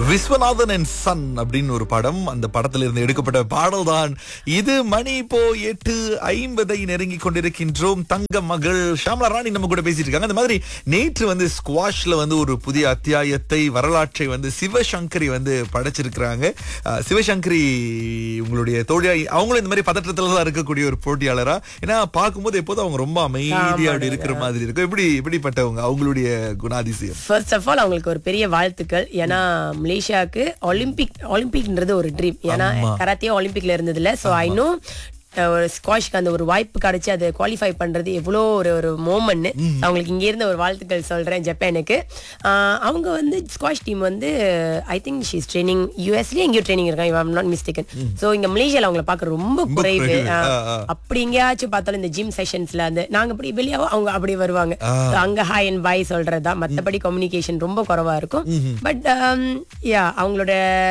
Viswanathan and son அப்படின்னு ஒரு படம் அந்த படத்துல இருந்து எடுக்கப்பட்ட பாடல் தான் இது மணி இப்போ எட்டு ஐம்பதை நெருங்கி கொண்டிருக்கின்றோம் தங்க மகள் ஷாம்லா ராணி நம்ம கூட பேசிட்டு இருக்காங்க அந்த மாதிரி நேற்று வந்து ஸ்குவாஷ்ல வந்து ஒரு புதிய அத்தியாயத்தை வரலாற்றை வந்து சிவசங்கரி வந்து படைச்சிருக்கிறாங்க அஹ், சிவசங்கரி உங்களுடைய தோழியா அவங்களும் இந்த மாதிரி பதற்றத்துல தான் இருக்கக்கூடிய ஒரு போட்டியாளரா ஏன்னா பார்க்கும்போது எப்போதும் அவங்க ரொம்ப அமைதியா அப்படி இருக்கிற மாதிரி இருக்கும் எப்படி எப்படிப்பட்டவங்க அவங்களுடைய குணாதிசயம் ஃபர்ஸ்ட் ஆஃப் ஆல் அவங்களுக்கு ஒரு பெரிய வாழ்த்துக்கள் ஏன்னா மலேசியாவுக்கு ஒலிம்பிக் ஒலிம்பிக்ன்றது ஒரு ட்ரீம் ஏன்னா கராத்தே ஒலிம்பிக்ல இருந்ததுல ஸோ ஐ நோ ஒரு ஸ்குவாஷ்க்கு அந்த ஒரு வாய்ப்பு கிடைச்சு அதை குவாலிஃபை பண்றது எவ்வளோ ஒரு ஒரு மோமெண்ட் அவங்களுக்கு இங்க இருந்த ஒரு வாழ்த்துக்கள் சொல்றேன் ஜப்பானுக்கு ஆஹ் அவங்க வந்து ஸ்குவாஷ் டீம் வந்து ஐ திங்க் ஷீஸ் ட்ரைனிங் யூஎஸ்லயே எங்கேயோ ட்ரைனிங் இருக்காங்க ஐம் நாட் மிஸ்டேக்கன் ஸோ இங்க மலேசியால அவங்கள பார்க்க ரொம்ப குறைவு குறைவு. ஆஹ் ஆ, ஆ. அப்படி எங்கேயாச்சும் பார்த்தாலும் இந்த ஜிம் செஷன்ஸ்ல அந்த நாங்க அப்படி வெளியாவோ அவங்க அப்படி வருவாங்க So, அங்க ஹாய் அண்ட் பாய் சொல்றதா மத்தபடி கம்யூனிகேஷன் ரொம்ப குறைவா இருக்கும் பட் யா அவங்களோட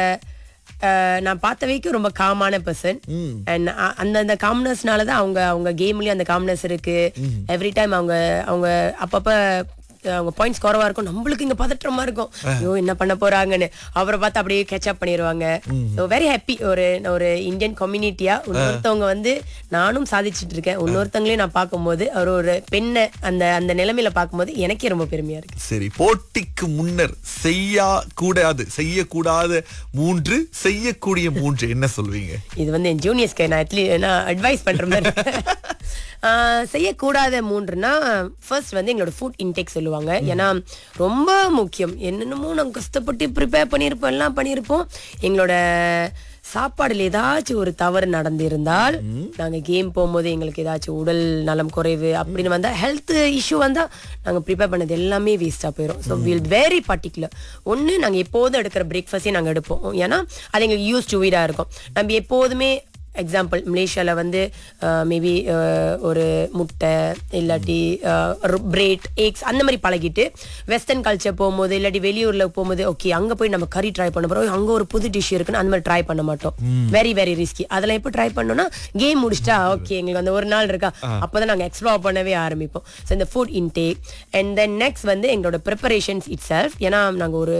அஹ், நான் பார்த்த வரைக்கும் ரொம்ப காமான பர்சன் அண்ட் அந்த அந்த காம்னஸ்னால தான் அவங்க அவங்க கேம்லயும் அந்த காம்னஸ் இருக்கு எவ்ரி டைம் அவங்க அவங்க அப்பப்ப அஹ், அவங்க பாயிண்ட்ஸ் குறவா இருக்கும் நம்மளுக்கு இங்க பதற்றமா இருக்கும் ஐயோ என்ன பண்ண போறாங்கன்னு அவரை பார்த்து அப்படியே கேட்ச் பண்ணிடுவாங்க ஸோ வெரி ஹாப்பி ஒரு ஒரு இந்தியன் கம்யூனிட்டியா இன்னொருத்தவங்க வந்து நானும் சாதிச்சுட்டு இருக்கேன் இன்னொருத்தவங்களையும் நான் பார்க்கும்போது அவர் ஒரு பெண்ணை அந்த அந்த நிலைமையில பார்க்கும்போது எனக்கே ரொம்ப பெருமையா இருக்கு சரி போட்டிக்கு முன்னர் செய்யா கூடாது செய்யக்கூடாத மூன்று செய்யக்கூடிய மூன்று என்ன சொல்வீங்க இது வந்து என் ஜூனியர்ஸ்க்கு நான் அட்லீஸ்ட் நான் அட்வைஸ் பண்ற மாதிரி ஆஹ் செய்யக்கூடாத மூன்றுனா ஃபர்ஸ்ட் வந்து எங்களோட ஃபுட் இன்டேக் சொல்லுவாங்க ஏன்னா ரொம்ப முக்கியம் என்னென்னமோ நாங்கள் கஷ்டப்பட்டு ப்ரிப்பேர் பண்ணியிருப்போம் எல்லாம் பண்ணியிருப்போம் எங்களோட சாப்பாடுல ஏதாச்சும் ஒரு தவறு நடந்திருந்தால் நாங்க கேம் போகும்போது எங்களுக்கு ஏதாச்சும் உடல் நலம் குறைவு அப்படின்னு வந்தா ஹெல்த் இஷ்யூ வந்தா நாங்க ப்ரிப்பேர் பண்ணது எல்லாமே வேஸ்டா போயிடும் ஸோ வில் வெரி பர்டிகுலர் ஒன்று நாங்க எப்போதும் எடுக்கிற பிரேக்ஃபாஸ்டே நாங்க எடுப்போம் ஏன்னா அது எங்களுக்கு யூஸ் டு வீடா இருக்கும் நம்ம எப்போதுமே எக்ஸாம்பிள் மலேசியால வந்து மேபி ஒரு முட்டை இல்லாட்டி பிரெட் எக்ஸ் அந்த மாதிரி பழகிட்டு வெஸ்டர்ன் கல்ச்சர் போகும்போது இல்லாட்டி வெளியூர்ல போகும்போது ஓகே அங்க போய் நம்ம கறி ட்ரை பண்ண போறோம் அங்க ஒரு புது டிஷ் இருக்குன்னு அந்த மாதிரி ட்ரை பண்ண மாட்டோம் வெரி வெரி ரிஸ்கி அதெல்லாம் எப்போ ட்ரை பண்ணோம்னா கேம் முடிச்சிட்டா ஓகே எங்களுக்கு அந்த ஒரு நாள் இருக்கா அப்பதான் நாங்க எக்ஸ்ப்ளோர் பண்ணவே ஆரம்பிப்போம் ஸோ இந்த food intake and then next வந்து எங்களோட ப்ரிப்பரேஷன்ஸ் இட் செல்ஃப் ஏன்னா நாங்க ஒரு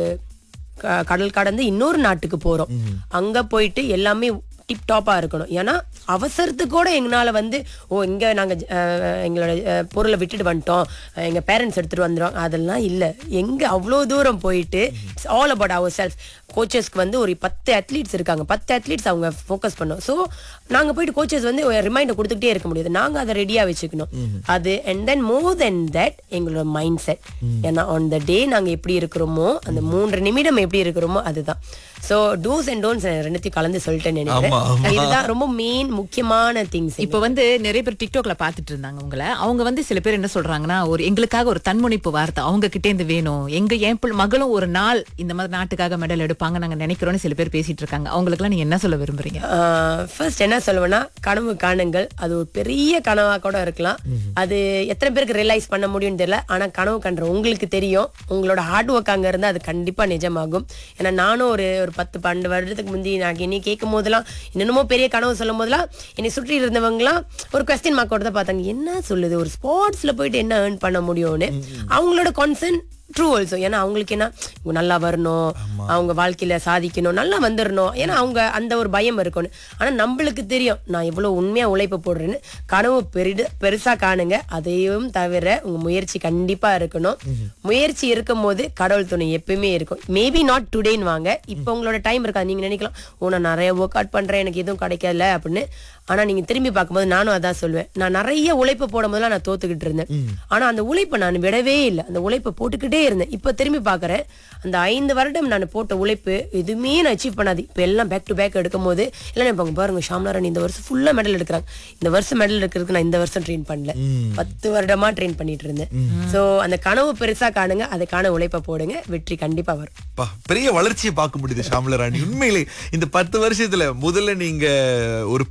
க- கடல் கடந்து இன்னொரு நாட்டுக்கு போறோம் அங்க போயிட்டு எல்லாமே டிப் டாப்பா இருக்கணும் ஏன்னா அவசரத்துக்கு கூட எங்களால வந்து ஓ இங்க நாங்க அஹ், எங்களோட அஹ், பொருளை விட்டுட்டு வந்துட்டோம் அஹ், எங்க பேரண்ட்ஸ் எடுத்துட்டு வந்துடும் அதெல்லாம் இல்ல எங்க அவ்வளோ தூரம் போயிட்டு it's all about our self கோச்சஸ்க்கு வந்து ஒரு பத்து அத்லீட்ஸ் இருக்காங்க பத்து அத்லீட்ஸ் அவங்க ஃபோக்கஸ் பண்ணோம் ஸோ நாங்க போயிட்டு கோச்சஸ் வந்து ரிமைண்டர் கொடுத்துக்கிட்டே இருக்க முடியாது நாங்க அதை ரெடியா வச்சுக்கணும் அது and then more then that எங்களோட மைண்ட் செட் ஏன்னா ஆன் த டே நாங்க எப்படி இருக்கிறோமோ அந்த மூன்று நிமிடம் எப்படி இருக்கிறோமோ அதுதான் ஸோ டூஸ் அண்ட் டோன்ஸ் ரெண்டுத்தையும் கலந்து சொல்லிட்டேன்னு ஆமா, ஆமா. நினைக்கிறேன் இதுதான் ரொம்ப மெயின் முக்கியமான திங்ஸ் இப்ப வந்து நிறைய பேர் டிக்டாக்ல பாத்துட்டு இருந்தாங்க உங்களை அவங்க வந்து சில பேர் என்ன சொல்றாங்கன்னா ஒரு எங்களுக்காக ஒரு தன்முனைப்பு வார்த்தை அவங்க கிட்டே இருந்து வேணும் எங்க என் பிள்ளை- மகளும் ஒரு நாள் இந்த மாதிரி நாட்டுக்காக மெடல் எடுப்பாங்க நாங்க நினைக்கிறோம்னு சில பேர் பேசிட்டு இருக்காங்க அவங்களுக்குலாம் நீங்க என்ன சொல்ல விரும்புறீங்க ஃபர்ஸ்ட் என்ன சொல்லுவேன்னா கனவு காணுங்கள் அது ஒரு பெரிய கனவா கூட இருக்கலாம் அது எத்தனை பேருக்கு ரியலைஸ் பண்ண முடியும்னு தெரியல ஆனா கனவு கண்ற உங்களுக்கு தெரியும் உங்களோட ஹார்ட் ஒர்க் அங்க இருந்தா அது கண்டிப்பா நிஜமாகும் ஏன்னா நானும் ஒரு ஒரு பத்து பன்னெண்டு வருடத்துக்கு முந்தி நான் இனி கேட்கும் போதெல்லாம் என்னென்னமோ பெரிய கனவு சொல்லும் போதெல்லாம் என்னை சுற்றி இருந்தவங்கலாம் ஒரு கொஸ்டின் மார்க்கோட தான் பார்த்தாங்க என்ன சொல்லுது ஒரு ஸ்போர்ட்ஸ்ல போயிட்டு என்ன ஏர்ன் பண்ண முடியும்னு அவங்களோட கான்சர்ன் ட்ரூ ஆல்சோ ஏன்னா அவங்களுக்கு என்ன இவங்க நல்லா வரணும் அவங்க வாழ்க்கையில சாதிக்கணும் நல்லா வந்துடணும் ஏன்னா அவங்க அந்த ஒரு பயம் இருக்கணும் ஆனா நம்மளுக்கு தெரியும் நான் எவ்வளவு உண்மையா உழைப்பு போடுறேன்னு கனவு பெரிடு பெருசா காணுங்க அதையும் தவிர உங்க முயற்சி கண்டிப்பா இருக்கணும் முயற்சி இருக்கும் போது கடவுள் துணை எப்பயுமே இருக்கும் மேபி நாட் டுடேன்னு வாங்க இப்போ உங்களோட டைம் இருக்காது நீங்க நினைக்கலாம் ஓ நான் நிறைய ஒர்க் அவுட் பண்றேன் எனக்கு எதுவும் கிடைக்கல அப்படின்னு ஆனா நீங்க திரும்பி பார்க்கும்போது நானும் அதான் சொல்லுவேன் நான் நிறைய உழைப்பு போடும் போதெல்லாம் நான் தோத்துக்கிட்டு இருந்தேன் ஆனா அந்த உழைப்பை நான் விடவே இல்லை அந்த உழைப்பை போட்டுக்கிட்டே இருந்தேன் இப்ப திரும்பி பார்க்கறேன் அந்த ஐந்து வருடம் நான் போட்ட உழைப்பு எதுவுமே நான் அச்சீவ் பண்ணாது இப்ப எல்லாம் பேக் டு பேக் எடுக்கும் போது எல்லாம் நினைப்பாங்க பாருங்க ஷாம்லாரன் இந்த வருஷம் ஃபுல்லா மெடல் எடுக்கிறாங்க இந்த வருஷம் மெடல் எடுக்கிறதுக்கு நான் இந்த வருஷம் ட்ரெயின் பண்ணல பத்து வருடமா ட்ரெயின் பண்ணிட்டு இருந்தேன் சோ அந்த கனவு பெருசா காணுங்க அதுக்கான உழைப்பை போடுங்க வெற்றி கண்டிப்பா வரும் பா, பெரிய வளர்ச்சியை பார்க்க முடியுது ஷாம்ல ராணி உண்மையிலே இந்த பத்து வருஷத்துல முதல்ல நீங்க ஒரு பள்ளி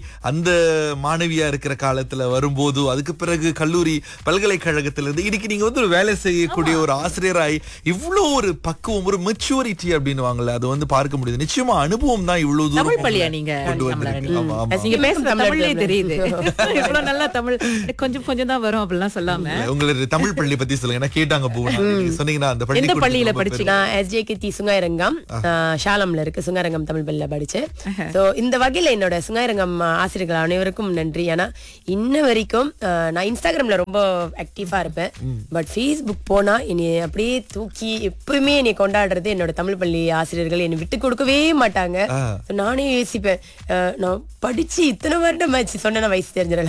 அந்த மாணவியா இருக்கிற காலத்துல வரும்போது அதுக்கு பிறகு கல்லூரி பல்கலைக்கழகத்துல இருந்து இன்னைக்கு நீங்க வந்து ஒரு வேலை செய்யக்கூடிய ஒரு ஆசிரியராய் இவ்வளவு ஒரு பக்குவம் ஒரு மெச்சூரிட்டி அப்படின்னு வாங்கல அது வந்து பார்க்க முடியுது நிச்சயமா அனுபவம் தான் இவ்வளவு தூரம் தமிழ் பள்ளியா நீங்க கொண்டு கமலா வந்திருக்கு. ராணி? ஆமா, ஆமா. நீங்க பேசுற தமிழ் தமிழ்லயே தமிழ். தெரியுது இவ்வளவு நல்லா தமிழ் கொஞ்சம் கொஞ்சம் தான் வரும் அப்படிலாம் சொல்லாம இல்ல, உங்களோட தமிழ் பள்ளி பத்தி சொல்லுங்க ஏன்னா கேட்டாங்க பூவனா நீங்க சொன்னீங்கன்னா அந்த பள்ளி எந்த பள்ளியில படிச்சீங்க? நான் எஸ்ஜே கித்தி சுங்காயிரங்கம் ஆஹ், ஷாலம்ல இருக்கு சுங்காரங்கம் தமிழ் பள்ளியில படிச்சேன் சோ இந்த வகையில என்னோட சுங்காயிரங்கம் ஆசிரியர்கள் அனைவருக்கும் நன்றி ஏன்னா இன்ன வரைக்கும் ஆஹ், நான் இன்ஸ்டாகிராம்ல ரொம்ப ஆக்டிவா இருப்பேன் பட் ஃபேஸ்புக் போனா என்னை அப்படியே தூக்கி எப்பவுமே என்னை கொண்டாடுறது என்னோட தமிழ் பள்ளி ஆசிரியர்கள் என்னை விட்டு கொடுக்கவே மாட்டாங்க So நானே யோசிப்பேன் ஆஹ், நான் படிச்சு இத்தனை வருடம் ஆச்சு சொன்ன வயசு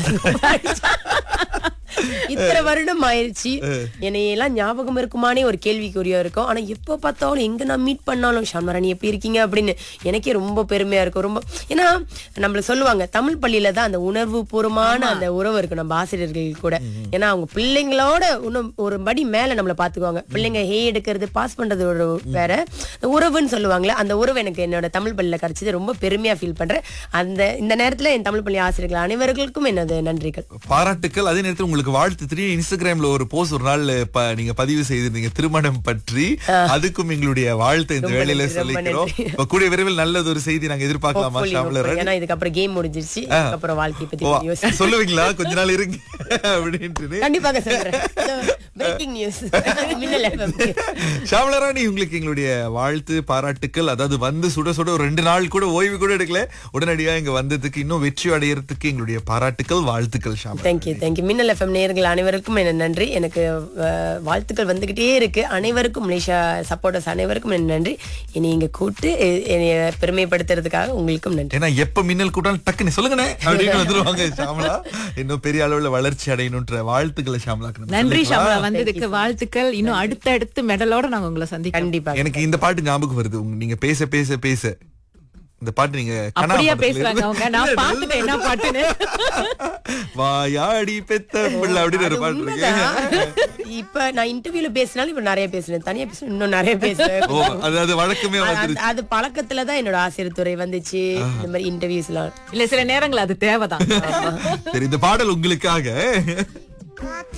தெரிஞ்சிடல இத்தனை வருடம் ஆயிருச்சு என்னையெல்லாம் ஞாபகம் இருக்குமானே ஒரு கேள்விக்குறியா இருக்கும் ஆனா எப்ப பார்த்தாலும் எங்க நான் மீட் பண்ணாலும் ஷான்மராணி எப்படி இருக்கீங்க அப்படின்னு எனக்கே ரொம்ப பெருமையா இருக்கும் ரொம்ப ஏன்னா நம்மள சொல்லுவாங்க தமிழ் பள்ளியில தான் அந்த உணர்வு பூர்வமான அந்த உறவு இருக்கும் நம்ம ஆசிரியர்கள் கூட ஏன்னா அவங்க பிள்ளைங்களோட இன்னும் ஒரு படி மேல நம்மள பாத்துக்குவாங்க பிள்ளைங்க ஹே எடுக்கிறது பாஸ் பண்றது ஒரு வேற அந்த உறவுன்னு சொல்லுவாங்களே அந்த உறவு எனக்கு என்னோட தமிழ் பள்ளியில கிடைச்சது ரொம்ப பெருமையா ஃபீல் பண்றேன் அந்த இந்த நேரத்துல என் தமிழ் பள்ளி ஆசிரியர்கள் அனைவர்களுக்கும் எனது நன்றிகள் பாராட்டுக்கள் அதே நேரத்தில் உங்களுக்கு வாழ்த்து தெரியும் இன்ஸ்டாகிராம்ல ஒரு போஸ்ட் ஒரு நாள் ப- நீங்க பதிவு செய்திருந்தீங்க திருமணம் பற்றி அதுக்கும் எங்களுடைய வாழ்த்து இந்த ரொம்ப வேலையில நன்றி, ரொம்ப சொல்லிக்கிறோம் நன்றி. இப்ப கூடிய விரைவில் நல்லது ஒரு செய்தி நாங்க எதிர்பார்க்கலாமா Hopefully, ஷாம்ல hopefully. ஏன்னா இதுக்கப்புறம் கேம் முடிஞ்சிருச்சு அதுக்கப்புறம் வாழ்க்கையை பத்தி ஓ, கொஞ்சம் யோசி சொல்லுவீங்களா கொஞ்ச நாள் இருங்க அப்படின்ட்டு கண்டிப்பாக சொல்றேன் breaking news Minnal FM. Shamalarani உங்களுக்கு எங்களுடைய வாழ்த்து பாராட்டுக்கள் அதாவது வந்து சுட சுட ஒரு ரெண்டு நாள் கூட ஓய்வு கூட எடுக்கல உடனடியா இங்க வந்ததுக்கு இன்னும் வெற்றி அடையறதுக்கு எங்களுடைய பாராட்டுக்கள் வாழ்த்துக்கள் Shamala thank you thank you Minnal FM நேயர்கள் அனைவருக்கும் என்ன நன்றி எனக்கு அஹ், வாழ்த்துக்கள் வந்துகிட்டே இருக்கு அனைவருக்கும் மலேசியா சப்போர்ட்டர்ஸ் அனைவருக்கும் என்ன நன்றி இனி இங்க கூட்டு எ- என்னைய பெருமைப்படுத்துறதுக்காக உங்களுக்கும் நன்றி ஏன்னா எப்ப மின்னல் கூட்டாலும் டக்குன்னு சொல்லுங்கண்ணே அப்படின்னு வந்துருவாங்க ஷாமலா இன்னும் பெரிய அளவுல வளர்ச்சி அடையணுன்ற வாழ்த்துக்களை ஷாமலாக்கு நன்றி ஷாமலா வந்ததுக்கு வாழ்த்துக்கள் இன்னும் அடுத்தடுத்து மெடலோட நாங்க உங்களை சந்திக்கிறோம் கண்டிப்பா எனக்கு இந்த பாட்டு ஞாபகம் வருது உங்க- நீங்க பேச பேச பேச இந்த பாட்டு நீங்க கனா அப்படியே படத்துல பேசுறாங்க இருந்து- அவங்க நான் பாத்துட்டேன் என்ன பாட்டுன்னு வாயாடி பெத்த பிள்ளை அப்படின்னு ஒரு அது பாட்டு இருக்கு உண்மைதான். இப்ப நான் இன்டர்வியூல பேசினாலும் இப்ப நிறைய பேசுறேன் தனியா பேசுறேன் இன்னும் நிறைய பேசுறேன் ஓ அது அது வழக்கமே அது- வந்துருச்சு அது- அது பழக்கத்துல தான் என்னோட ஆசிரியர் துறை வந்துச்சு இந்த மாதிரி இன்டர்வியூஸ் எல்லாம் இல்ல சில நேரங்கள் அது தேவைதான் சரி இந்த பாடல் உங்களுக்காக